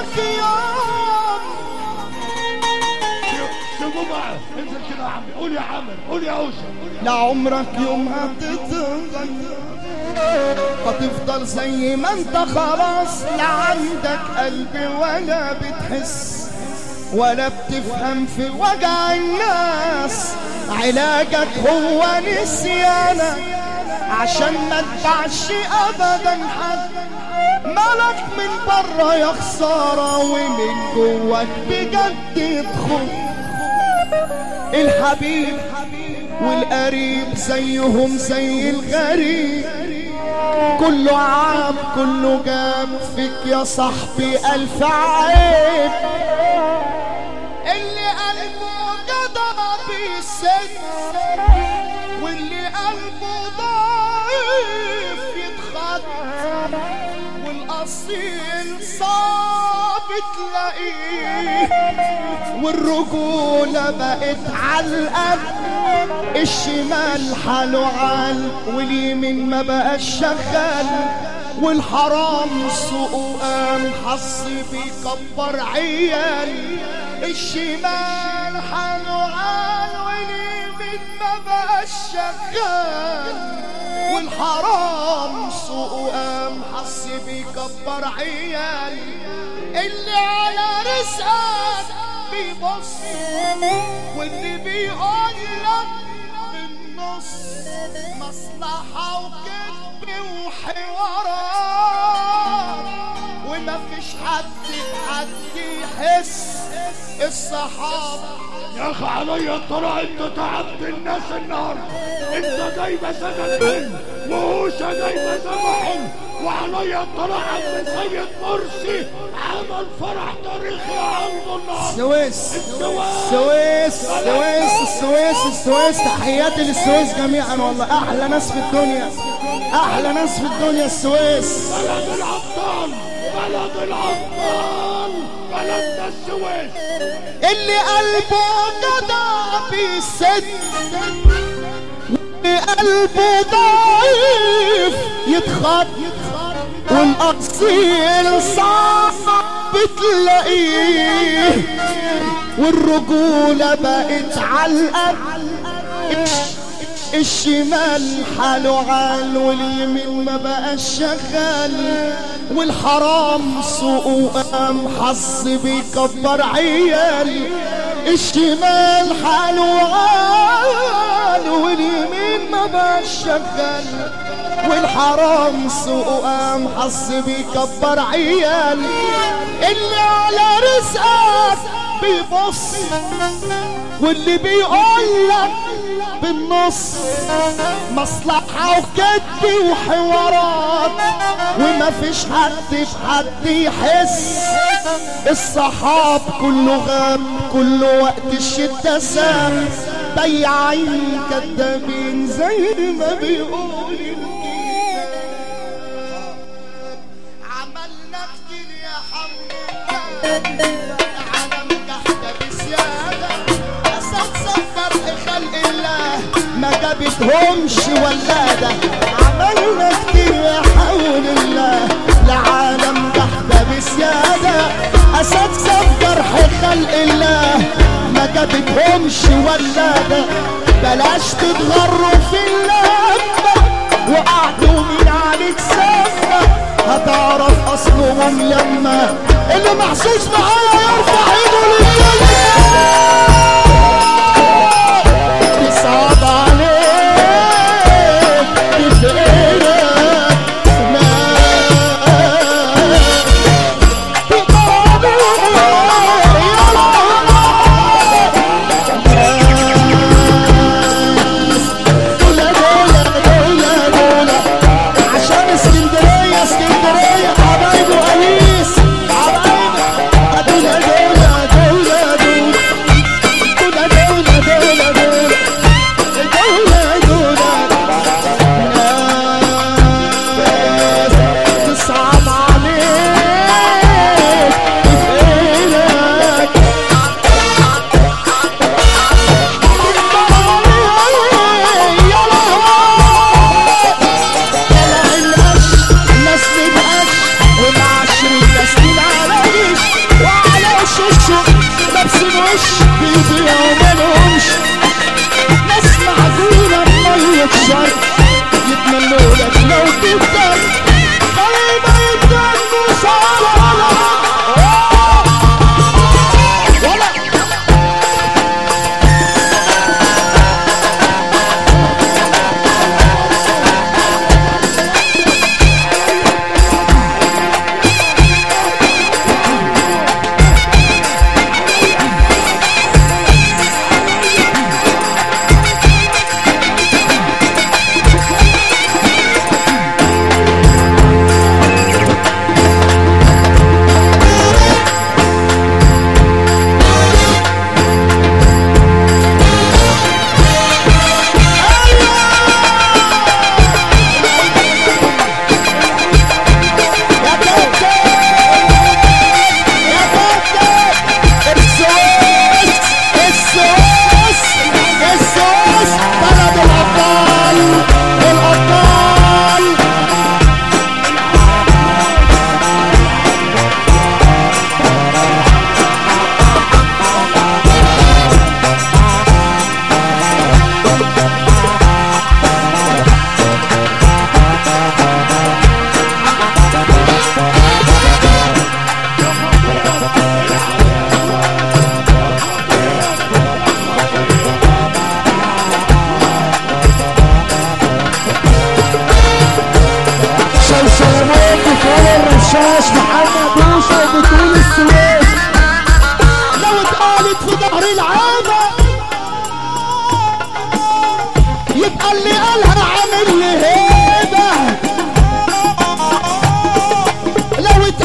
عمرك يوم سيبوه بقى انزل كده يا عم قول يا عامر قول يا اوشا لا عمرك يوم هتتغير هتفضل زي ما انت خلاص لا عندك قلب ولا بتحس ولا بتفهم في وجع الناس علاجك هو نسيانك عشان ما تبعش ابدا حد مالك من بره يا خساره ومن جواك بجد يدخل الحبيب والقريب زيهم زي الغريب كله عاب كله جاب فيك يا صاحبي ألف عيب اللي قلبه جدع بيسد واللي قلبه ضعيف يتخد والأصيل صعب تلاقيه والرجولة بقت علقة الشمال حاله عال واليمين ما بقاش شغال والحرام سوقه قام حظ بيكبر عيال الشمال حاله عال واليمين ما بقاش شغال والحرام سوقه قام حظ بيكبر عيال اللي على رزقك بيبص واللي بيقول لك بالنص مصلحة وكذب وحوارات وما فيش حد حد يحس الصحابة يا اخي عليا الطلاع انت تعبت الناس النهارده انت جايبه سند حلو وهوشه جايبه سما حلو وعليا الطلاع عم سيد مرسي عمل فرح تاريخي عنده النهارده السويس السويس السويس السويس السويس السويس تحياتي للسويس جميعا والله احلى ناس في الدنيا احلى ناس في الدنيا السويس بلد الابطال بلد الابطال بلدنا السويس اللي قلبه جدع بيسد واللي قلبه ضعيف يتخض والاصيل صعب تلاقيه والرجولة بقت علقة الشمال حاله عال واليمين ما بقاش شغال والحرام سوقه قام حظ بيكبر عيال الشمال حاله عال واليمين ما بقاش شغال والحرام سوقه قام حظ بيكبر عيال اللي على رزقك بيبص واللي بيقول لك بالنص مصلحة وكذب وحوارات وما فيش حد في حد يحس الصحاب كله غاب كله وقت الشدة ساب بياعين كدابين زي ما بيقول عملنا كتير يا حمد العالم تحت بزيادة أسد سفر خلق الله ما جابتهمش ولادة عملنا كتير يا حول الله العالم تحت بزيادة أسد سفر خلق الله ما جابتهمش ولادة بلاش تتغروا في اللمة وقعدوا من عليك سفة هتعرف اصلهم لما اللي محسوس معايا يرفع ايده للجنة تصعب عليك تفقدك دولة دولة دولة دولة عشان اسكندرية اسكندرية حبايبه قميص حبايبه ابو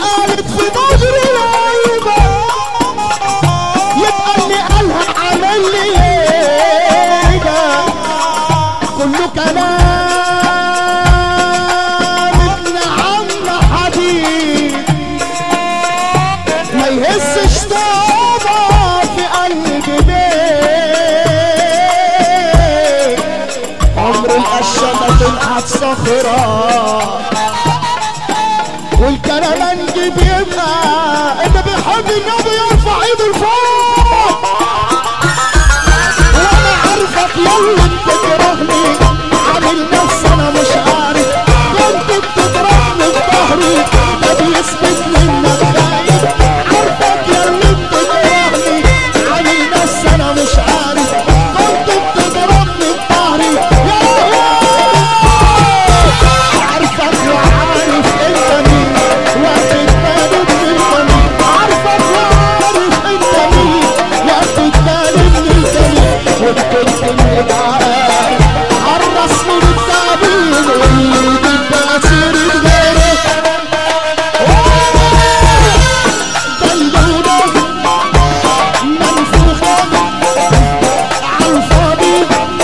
قالت في ضجر العيبة يبقى اللي قالها عمل لي ايه ده كله كلام ابن عم حبيب ما يهزش طابة في قلب بيت عمر القشة ما طلعت صخرة والكرمنج بيبقى اللي بيحب النبي يرفع ايده لفوق وانا عارفك يلا بتكرهني عامل نفسي انا مش عارف كنت بتضربني في ظهري ده بيثبت لي انك خايف عارفك يلا بتكرهني عامل نفسي انا مش عارف كنت بتضربني في ظهري يا عارفك وعارف انت مين واخد بالي من الجميل عارفك وعارف انت مين واخد بالي من الجميل وكنت اللي بعارف عرسني بالتعبير واللي بالتأثير غيرك دلدولة منفوخة عالفاضي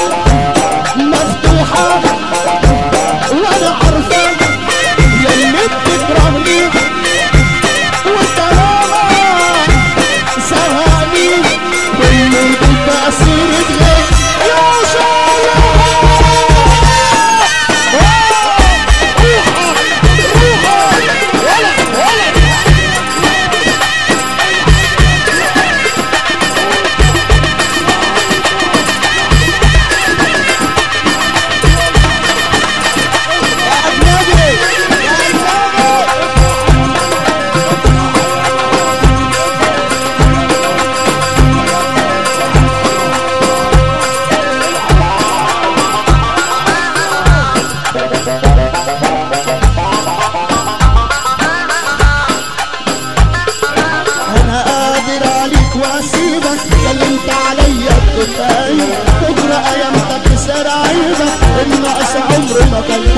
مفتوحة وانا عارفك يلي بتكرهني وكلامك سهاني واللي بالتأثير تغير يا شايع روحك روحك ولا ولا يا أجنبي يا أجنبي انا قادر عليك واسيبك كلمت عليا بكفايه بكره ايامتك سر عيبك الناقص عمري ما كان